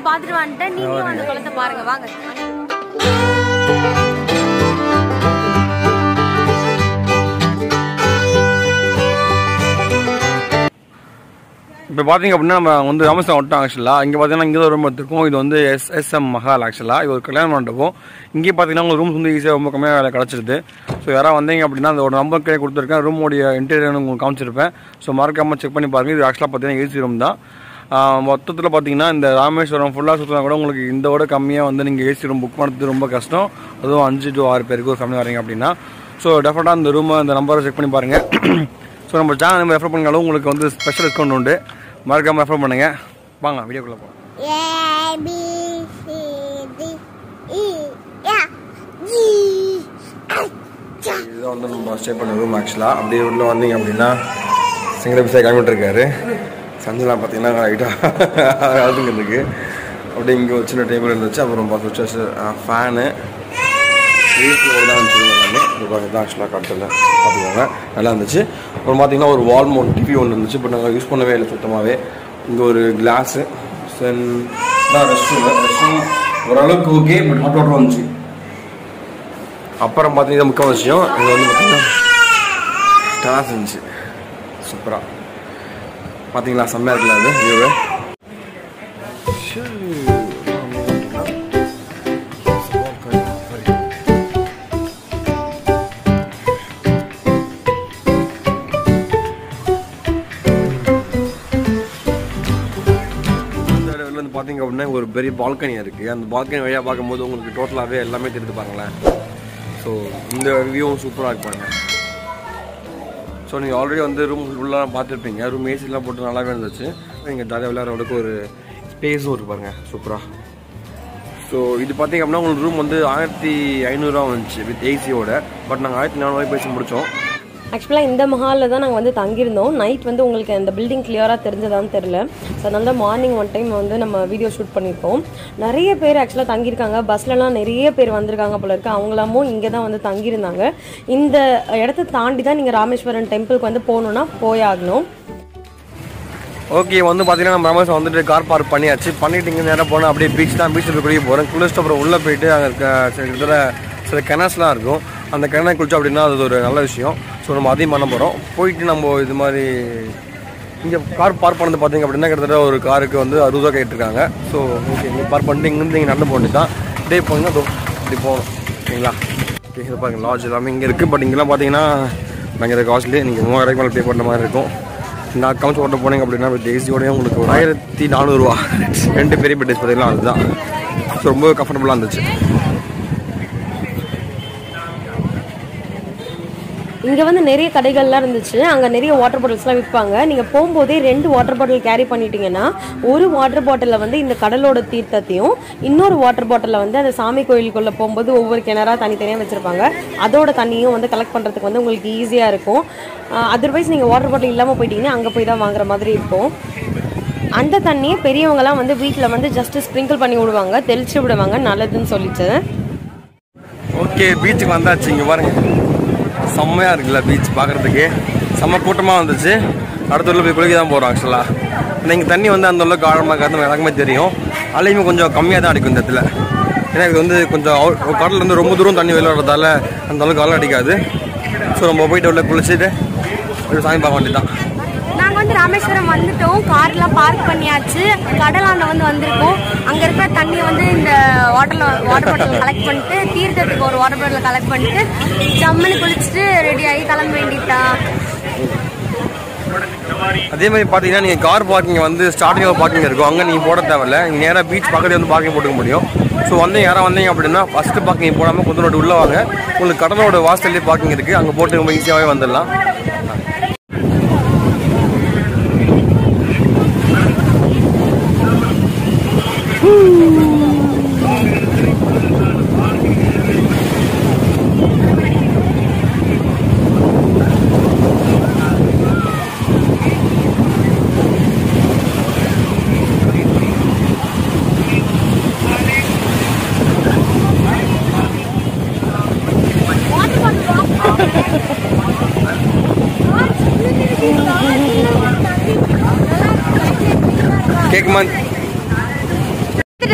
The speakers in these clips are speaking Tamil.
பாத்துட்டு வந்துட்டேன் நீங்களும் அந்த குளத்தை பாருங்க வாங்க இப்போ பார்த்தீங்க அப்படின்னா நம்ம வந்து ராமேஸ்வரம் வந்துட்டோம் ஆக்சுவலாக இங்கே பார்த்தீங்கன்னா இங்கே ஒரு ரூம் எடுத்துருக்கோம் இது வந்து எஸ் எஸ்எம் மஹால் ஆக்சுவலாக இது ஒரு கல்யாண மண்டபம் இங்கே பார்த்தீங்கன்னா உங்களுக்கு ரூம்ஸ் வந்து ஈஸியாக ரொம்ப கம்மியாக வேலை கிடச்சிருது ஸோ யாராவது வந்தீங்க அப்படின்னா அந்த ஒரு நம்பர் கே கொடுத்துருக்கேன் ரூமோடைய இன்டீரியர் உங்களுக்கு காமிச்சிருப்பேன் ஸோ மறக்காமல் செக் பண்ணி பாருங்கள் இது ஆக்சுவலாக பார்த்தீங்கன்னா ஏசி ரூம் தான் மொத்தத்தில் பார்த்தீங்கன்னா இந்த ராமேஸ்வரம் ஃபுல்லாக சுற்றினா கூட உங்களுக்கு இந்த விட கம்மியாக வந்து நீங்கள் ஏசி ரூம் புக் பண்ணுறது ரொம்ப கஷ்டம் அதுவும் அஞ்சு டு ஆறு பேருக்கு ஒரு ஃபேமிலி வரீங்க அப்படின்னா ஸோ டெஃபினட்டாக அந்த ரூமை அந்த நம்பரை செக் பண்ணி பாருங்கள் ஸோ நம்ம சேனல் நம்ம ரெஃபர் பண்ணாலும் உங்களுக்கு வந்து ஸ்பெஷல் டிஸ்கவுண்ட் உண்டு மறக்காமல் ரெஃபர் பண்ணுங்கள் வாங்க வீடியோக்குள்ளே போகலாம் A B C D E F G H இதுதான் வந்து நம்ம ஸ்டே பண்ண ரூம் ஆக்சுவலாக அப்படியே உள்ள வந்தீங்க அப்படின்னா சிங்கிள் பிசா கிளம்பிட்டு இருக்காரு சஞ்சலாம் பார்த்தீங்கன்னா ரைட்டாக அழுதுங்கிறதுக்கு அப்படியே இங்கே ஒரு சின்ன டேபிள் இருந்துச்சு அப்புறம் பார்த்து வச்சு ஃபேனு வீட்டில் தான் வச்சுருந்தாங்க இது தான் ஆக்சுவலாக காட்டில் பார்த்துக்கோங்க நல்லா இருந்துச்சு அப்புறம் பார்த்தீங்கன்னா ஒரு வால் மவுண்ட் டிவி ஒன்று இருந்துச்சு பட் நாங்கள் யூஸ் பண்ணவே இல்லை சுத்தமாகவே இங்கே ஒரு கிளாஸு சென் தான் ரெஸ்ட் ரூம் ரெஸ்ட் ரூம் ஓரளவுக்கு ஓகே பட் ஹாட் வாட்டர் வந்துச்சு அப்புறம் பார்த்தீங்கன்னா முக்கிய விஷயம் இது வந்து பார்த்தீங்கன்னா டெராஸ் இருந்துச்சு சூப்பராக பார்த்தீங்களா செம்மையாக இருக்குல்ல அது வியூவு இந்த இடத்துல வந்து பார்த்தீங்க அப்படின்னா ஒரு பெரிய பால்கனி இருக்குது அந்த பால்கனி வழியாக பார்க்கும்போது உங்களுக்கு டோட்டலாகவே எல்லாமே தெரிஞ்சு பாருங்களேன் ஸோ இந்த வியூவும் சூப்பராக இருப்பாங்க ஸோ நீங்கள் ஆல்ரெடி வந்து ரூம் ஃபுல்லாக பார்த்துருப்பீங்க ரூம் ஏசிலாம் போட்டு நல்லாவே இருந்துச்சு நீங்கள் ஜாலியாக விளையாடுறதுக்கு ஒரு ஸ்பேஸும் இருக்கு பாருங்க சூப்பராக ஸோ இது பார்த்தீங்க அப்படின்னா உங்களுக்கு ரூம் வந்து ஆயிரத்தி ஐநூறுரூவா வந்துச்சு வித் ஏசியோட பட் நாங்கள் ஆயிரத்தி நானூறுவாய் பேசி முடித்தோம் ஆக்சுவலாக இந்த மஹாலில் தான் நாங்கள் வந்து தங்கியிருந்தோம் நைட் வந்து உங்களுக்கு அந்த பில்டிங் கிளியராக தெரிஞ்சதான்னு தெரில ஸோ அதனால தான் மார்னிங் ஒன் டைம் வந்து நம்ம வீடியோ ஷூட் பண்ணியிருக்கோம் நிறைய பேர் ஆக்சுவலாக தங்கியிருக்காங்க பஸ்லலாம் நிறைய பேர் வந்திருக்காங்க போல இருக்கு அவங்களாமும் இங்கே தான் வந்து தங்கியிருந்தாங்க இந்த இடத்த தாண்டி தான் நீங்கள் ராமேஸ்வரன் டெம்பிளுக்கு வந்து போகணுன்னா போயாகணும் ஓகே வந்து பார்த்தீங்கன்னா நம்ம ராமேஸ்வரம் வந்துட்டு கார் பார்க் பண்ணியாச்சு பண்ணிட்டு இங்கே நேரம் போனால் அப்படியே பீச் தான் பீச்சில் குளிக்க போகிறேன் குளிச்சுட்டு அப்புறம் உள்ளே போயிட்டு அங்கே இருக்க சில இடத்துல சில கிணஸ்லாம் இருக்கும் அந்த கிணறு குளிச்சோம் அப்படின்னா அது ஒரு நல்ல விஷயம் ஸோ நம்ம அதையும் பண்ண போகிறோம் போயிட்டு நம்ம இது மாதிரி இங்கே கார் பார்க் பண்ணது பார்த்தீங்க அப்படின்னா கிட்டத்தட்ட ஒரு காருக்கு வந்து அறுபது ரூபா கேட்டிருக்காங்க ஸோ ஓகே இங்கே பார்க் பண்ணிட்டு இங்கேருந்து இங்கே நடந்து போக தான் டே போனீங்கன்னா இதோ இப்படி போகணும் ஓகேங்களா ஓகே இது பாருங்க லாட்ஜ் எல்லாமே இங்கே இருக்குது பட் இங்கெல்லாம் பார்த்தீங்கன்னா பயங்கர காஸ்ட்லி நீங்கள் மூவாயிரம் மேலே பே பண்ணுற மாதிரி இருக்கும் இந்த அக்கௌண்ட்ஸ் ஓட்ட போனீங்க அப்படின்னா வித் ஏசியோடய உங்களுக்கு ஒரு ஆயிரத்தி நானூறுரூவா ரெண்டு பெரிய பெட் பார்த்தீங்கன்னா அதுதான் ஸோ ரொம்ப கம்ஃபர்டபுளாக இருந்துச்சு இங்கே வந்து நிறைய கடைகள்லாம் இருந்துச்சு அங்கே நிறைய வாட்டர் பாட்டில்ஸ்லாம் விற்பாங்க நீங்கள் போகும்போதே ரெண்டு வாட்டர் பாட்டில் கேரி பண்ணிட்டீங்கன்னா ஒரு வாட்டர் பாட்டிலில் வந்து இந்த கடலோட தீர்த்தத்தையும் இன்னொரு வாட்டர் பாட்டிலில் வந்து அந்த சாமி கோயிலுக்குள்ளே போகும்போது ஒவ்வொரு கிணறா தனித்தனியாக வச்சுருப்பாங்க அதோட தண்ணியும் வந்து கலெக்ட் பண்ணுறதுக்கு வந்து உங்களுக்கு ஈஸியாக இருக்கும் அதர்வைஸ் நீங்கள் வாட்டர் பாட்டில் இல்லாமல் போயிட்டீங்கன்னா அங்கே போய் தான் வாங்குற மாதிரி இருக்கும் அந்த தண்ணியை பெரியவங்கலாம் வந்து வீட்டில் வந்து ஜஸ்ட் ஸ்ப்ரிங்கிள் பண்ணி விடுவாங்க தெளிச்சு விடுவாங்க நல்லதுன்னு சொல்லிட்டு ஓகே பீச்சுக்கு வந்தாச்சு இங்கே பாருங்க செம்மையாக இருக்குல்ல பீச் பார்க்குறதுக்கு செம்ம கூட்டமாக வந்துச்சு அடுத்த ஊரில் போய் குளிக்க தான் போகிறோம் ஆக்சுவலாக நீங்கள் தண்ணி வந்து அந்த அளவுக்கு ஆழமாக இருக்காது எனக்குமே தெரியும் அலையுமே கொஞ்சம் கம்மியாக தான் அடிக்கும் இந்த இடத்துல ஏன்னா இது வந்து கொஞ்சம் அவுட் கடலில் வந்து ரொம்ப தூரம் தண்ணி வெளில வர்றதால அந்த அளவுக்கு அலை அடிக்காது ஸோ நம்ம போயிட்டு உள்ள குளிச்சுட்டு ஒரு சாமி பார்க்க வேண்டியதான் நாங்க வந்து ராமேஸ்வரம் வந்துட்டோம் கார்லாம் பார்க் பண்ணியாச்சு கடலாண்ட வந்து வந்திருக்கோம் அங்க இருக்கிற தண்ணியை வந்து இந்த வாட்டர்ல வாட்டர் பாட்டில் கலெக்ட் பண்ணிட்டு தீர்த்தத்துக்கு ஒரு வாட்டர் பாட்டில் கலெக்ட் பண்ணிட்டு ஜம்முன்னு குளிச்சுட்டு ரெடி ஆகி கிளம்ப வேண்டியதுதான் அதே மாதிரி பார்த்தீங்கன்னா நீங்கள் கார் பார்க்கிங் வந்து ஸ்டார்டிங்கில் பார்க்கிங் இருக்கும் அங்கே நீங்கள் போட தேவையில்ல நீங்கள் நேராக பீச் பக்கத்துல வந்து பார்க்கிங் போட்டுக்க முடியும் ஸோ வந்து யாராவது வந்தீங்க அப்படின்னா ஃபஸ்ட்டு பார்க்கிங் போடாமல் கொஞ்சம் ரோடு உள்ளே வாங்க உங்களுக்கு கடலோட வாசல்லே பார்க்கிங் இருக்குது அங்கே போட்டு ரொம்ப ஈஸியாகவே வந்துடலாம் கேக்குமா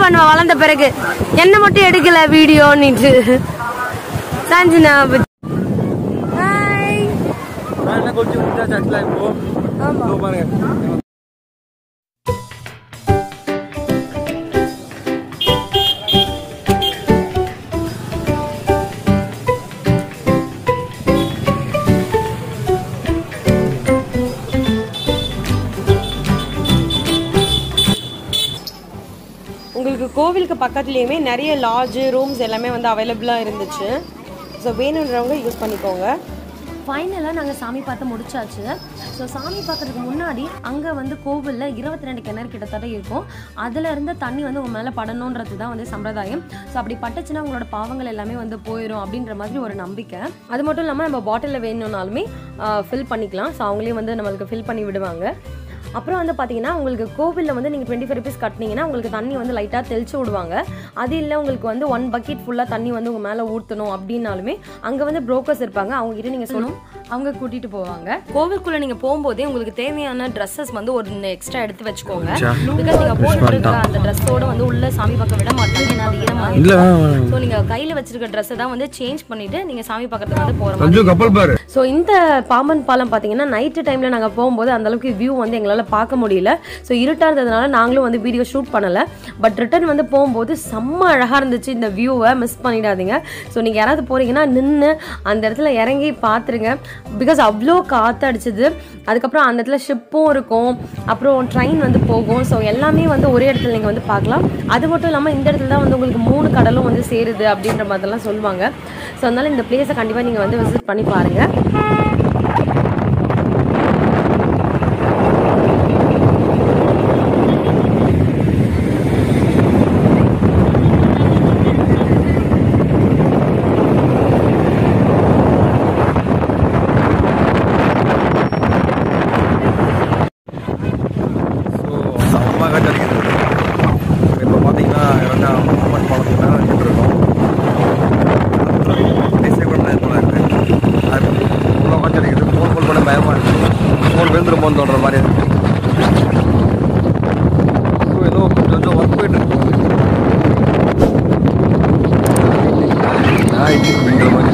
பண்ணுவா வளர்ந்த பிறகு என்ன மட்டும் எடுக்கல வீடியோன்னுட்டு சஞ்சனா ஹாய் என்ன கொஞ்சம் விட்டாச்சு ஆக்சுவலா இப்போ இதோ பாருங்க உங்களுக்கு கோவிலுக்கு பக்கத்துலேயுமே நிறைய லாட்ஜு ரூம்ஸ் எல்லாமே வந்து அவைலபிளாக இருந்துச்சு ஸோ வேணுன்றவங்க யூஸ் பண்ணிக்கோங்க ஃபைனலாக நாங்கள் சாமி பார்த்து முடிச்சாச்சு ஸோ சாமி பார்க்கறதுக்கு முன்னாடி அங்கே வந்து கோவிலில் இருபத்தி ரெண்டு கிணறு கிட்டத்தட்ட இருக்கும் அதில் இருந்த தண்ணி வந்து உங்கள் மேலே படணுன்றது தான் வந்து சம்பிரதாயம் ஸோ அப்படி பட்டுச்சுன்னா உங்களோட பாவங்கள் எல்லாமே வந்து போயிடும் அப்படின்ற மாதிரி ஒரு நம்பிக்கை அது மட்டும் இல்லாமல் நம்ம பாட்டிலில் வேணும்னாலுமே ஃபில் பண்ணிக்கலாம் ஸோ அவங்களே வந்து நம்மளுக்கு ஃபில் பண்ணி விடுவாங்க அப்புறம் வந்து பார்த்தீங்கன்னா உங்களுக்கு கோவிலில் வந்து நீங்கள் டுவெண்ட்டி ஃபைவ் ருபீஸ் கட்டினீங்கன்னா உங்களுக்கு தண்ணி வந்து லைட்டாக தெளிச்சு விடுவாங்க அது இல்லை உங்களுக்கு வந்து ஒன் பக்கெட் ஃபுல்லாக தண்ணி வந்து உங்கள் மேலே ஊற்றணும் அப்படின்னாலுமே அங்கே வந்து புரோக்கர்ஸ் இருப்பாங்க அவங்க கிட்ட நீங்கள் சொல்லணும் அவங்க கூட்டிகிட்டு போவாங்க கோவிலுக்குள்ளே நீங்கள் போகும்போதே உங்களுக்கு தேவையான ட்ரெஸ்ஸஸ் வந்து ஒரு எக்ஸ்ட்ரா எடுத்து வச்சுக்கோங்க பிகாஸ் நீங்கள் போட்டுட்டு இருக்க அந்த ட்ரெஸ்ஸோட வந்து உள்ள சாமி பார்க்க விட மாட்டாங்க ஏன்னா அது ஈரமாக ஸோ நீங்கள் கையில் வச்சிருக்க ட்ரெஸ்ஸை தான் வந்து சேஞ்ச் பண்ணிட்டு நீங்கள் சாமி பார்க்கறதுக்கு வந்து போகிற மாதிரி கொஞ்சம் கப்பல் பாரு ஸோ இந்த பாம்பன் பாலம் பார்த்தீங்கன்னா நைட்டு டைமில் நாங்கள் போகும்போது அந்த அளவுக்கு வியூ வந்து எங்களால் பார்க்க முடியல ஸோ இருட்டாக இருந்ததுனால நாங்களும் வந்து வீடியோ ஷூட் பண்ணலை பட் ரிட்டர்ன் வந்து போகும்போது செம்ம அழகாக இருந்துச்சு இந்த வியூவை மிஸ் பண்ணிடாதீங்க ஸோ நீங்கள் யாராவது போகிறீங்கன்னா நின்று அந்த இடத்துல இறங்கி பார்த்துருங்க பிகாஸ் அவ்வளோ காற்று அடிச்சது அதுக்கப்புறம் அந்த இடத்துல ஷிப்பும் இருக்கும் அப்புறம் ட்ரெயின் வந்து போகும் ஸோ எல்லாமே வந்து ஒரே இடத்துல நீங்கள் வந்து பார்க்கலாம் அது மட்டும் இல்லாமல் இந்த இடத்துல தான் வந்து உங்களுக்கு மூணு கடலும் வந்து சேருது அப்படின்ற மாதிரிலாம் சொல்லுவாங்க ஸோ அதனால இந்த பிளேஸை கண்டிப்பாக நீங்கள் வந்து விசிட் பண்ணி பாருங்கள் ஸோ செம்ம காற்று அடிக்கிறது இப்போ பார்த்தீங்கன்னா இரண்டாம் அம்மன் பாலத்துக்கு மேலே நின்றுட்டு இருக்கோம் பேசவே கூட முடியாது போல இருக்கு அது இவ்வளோ காற்று அடிக்கிறது ஃபோன் கால் பண்ண பயமாக இருக்கு ஃபோன் விழுந்துருமோன்னு தோன்ற மாதிரி இருக்கு ஸோ ஏதோ கொஞ்சம் கொஞ்சம் ஒர்க் போயிட்டு இருக்கு ஆ இது அப்படிங்கிற மாதிரி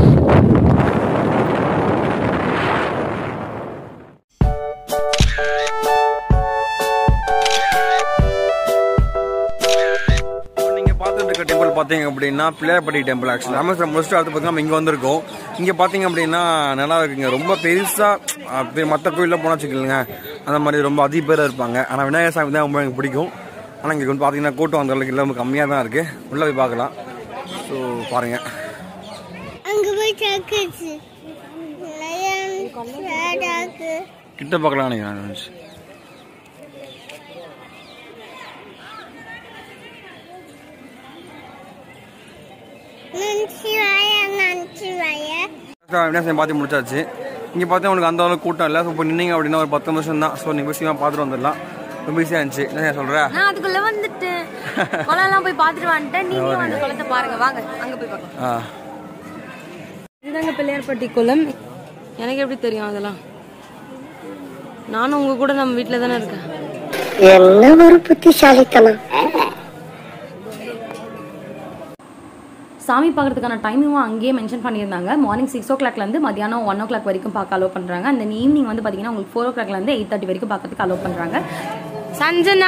இப்போ நீங்கள் பார்த்துட்டு இருக்க டெம்பிள் பார்த்தீங்க அப்படின்னா பிள்ளையார்பட்டி டெம்பிள் ஆக்சுவலி ராமேஸ்வரம் முடிச்சுட்டு அடுத்து பார்த்தீங்கன்னா நம்ம இங்கே வந்திருக்கோம் இங்கே பார்த்தீங்க அப்படின்னா நல்லா இருக்குங்க ரொம்ப பெருசாக மற்ற கோயிலில் போனால் வச்சுக்கலுங்க அந்த மாதிரி ரொம்ப அதிக பேர் இருப்பாங்க ஆனால் விநாயகர் சாமி தான் ரொம்ப எனக்கு பிடிக்கும் ஆனால் இங்கே வந்து பார்த்தீங்கன்னா கூட்டம் அந்த அளவுக்கு இல்லை ரொம்ப கம்மியாக தான் இருக்குது உள்ளே போய் பார்க்கலாம் ஸோ பாருங்கள் அங்க போய் சாக்குச்சு லயன் ஷேடாக்கு கிட்ட பார்க்கலாம் நினைக்கிறேன் நன்சிவாய நன்சிவாய விநாயகர் பார்த்து முடிச்சாச்சு இங்கே பார்த்தா உங்களுக்கு அந்த அளவுக்கு கூட்டம் இல்லை ஸோ இப்போ நின்னீங்க அப்படின்னா ஒரு பத்து நிமிஷம் தான் ஸோ நீங்கள் விஷயமா பார்த்துட்டு வந்துடலாம் ரொம்ப ஈஸியாக இருந்துச்சு என்ன சொல்கிற நான் அதுக்குள்ள வந்துட்டேன் குளம்லாம் போய் பார்த்துட்டு வந்துட்டேன் நீங்களும் அந்த குளத்தை பாருங்க வாங்க அங்க போய் பார்க்கலாம் ஆ இதுதாங்க பிள்ளையார்பட்டி குளம் எனக்கு எப்படி தெரியும் அதெல்லாம் நானும் உங்க கூட நம்ம வீட்டில் தானே இருக்கேன் என்ன ஒரு புத்திசாலித்தனம் சாமி பார்க்கறதுக்கான டைமிங்கும் அங்கேயே மென்ஷன் பண்ணியிருந்தாங்க மார்னிங் சிக்ஸ் ஓ கிளாக்லேருந்து மதியானம் ஒன் ஓ கிளாக் வரைக்கும் பார்க்க அலோவ் பண்ணுறாங்க அந்த ஈவினிங் வந்து பார்த்தீங்கன்னா உங்களுக்கு ஃபோர் ஓ கிளாக்லேருந்து எயிட் தேர்ட்டி வரைக்கும் பார்க்கறதுக்கு அலோவ் பண்ணுறாங்க சஞ்சனா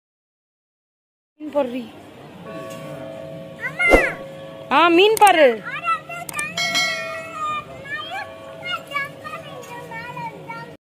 மீன் போடுறி ஆ மீன் பாரு